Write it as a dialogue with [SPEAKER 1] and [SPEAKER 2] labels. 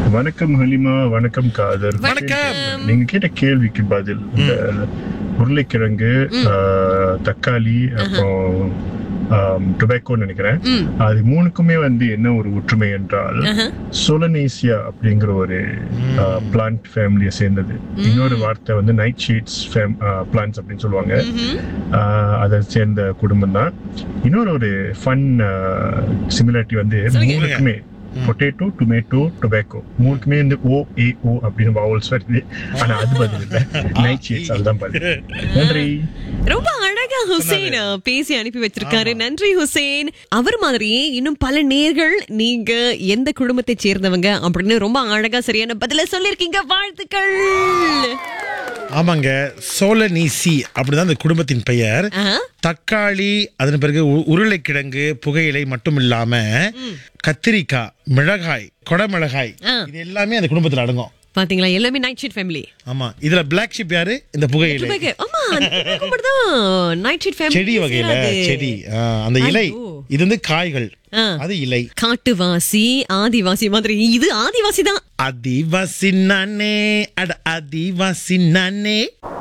[SPEAKER 1] வணக்கம் ஹலிமா வணக்கம் காதர்
[SPEAKER 2] வணக்கம்.
[SPEAKER 1] நீங்க கேட்ட கேள்விக்கு பதில் இந்த உருளைக்கிழங்கு ஆஹ், தக்காளி அப்புறம் டொபேக்கோன்னு நினைக்கிறேன்
[SPEAKER 2] ம்.
[SPEAKER 1] அது மூணுக்குமே வந்து என்ன ஒரு ஒற்றுமை என்றால் சோலனேசியா அப்படிங்கிற ஒரு பிளான்ட் ஃபேமிலியை சேர்ந்தது இன்னொரு வார்த்தை வந்து நைட் ஷீட்ஸ் பிளான்ட்ஸ் அப்படின்னு சொல்லுவாங்க ஆஹ், அதை சேர்ந்த குடும்பம் தான் இன்னொரு ஒரு ஃபன் சிமிலாரிட்டி வந்து மூணுக்குமே பொட்டேட்டோ டொமேட்டோ டொபேக்கோ மூணுக்குமே வந்து ஓ ஏ ஓ அப்படின்னு வவுல்ஸ் வருது ஆனா அது பதில் இல்லை நைட் ஷீட்ஸ் அதுதான் பதில் நன்றி
[SPEAKER 2] ரொம்ப அழகா ஹுசேன் அஹ், பேசி அனுப்பி வச்சிருக்காரு நன்றி ஹுசேன் அவர் மாதிரியே இன்னும் பல நேர்கள் நீங்க எந்த குடும்பத்தை சேர்ந்தவங்க அப்படின்னு ரொம்ப அழகா சரியான பதில சொல்லிருக்கீங்க வாழ்த்துக்கள்
[SPEAKER 3] ஆமாங்க சோலனீசி அப்படிதான் அந்த குடும்பத்தின் பெயர்
[SPEAKER 2] ஆஹா.
[SPEAKER 3] தக்காளி அதன் பிறகு உ- உருளைக்கிழங்கு புகையிலை மட்டும் இல்லாம கத்திரிக்காய் மிளகாய் கொடமிளகாய்
[SPEAKER 2] ஆ.
[SPEAKER 3] இது எல்லாமே அந்த குடும்பத்துல அடங்கும்
[SPEAKER 2] பாத்தீங்களா எல்லாமே நைட் ஷீட் ஃபேமிலி
[SPEAKER 3] ஆமா இதுல பிளாக் ஷிப் யாரு இந்த புகையிலை
[SPEAKER 2] ஆமா தான் நைட் ஷீட் ஃபேமிலி
[SPEAKER 3] செடி வகையில செடி ஆ, அந்த இலை
[SPEAKER 2] ஐயோ.
[SPEAKER 3] இது வந்து காய்கள்
[SPEAKER 2] ஆ.
[SPEAKER 3] அது இலை
[SPEAKER 2] காட்டுவாசி ஆதிவாசி மாதிரி இது ஆதிவாசி தான்
[SPEAKER 3] ஆதிவாசி நானே அட ஆதிவாசி நானே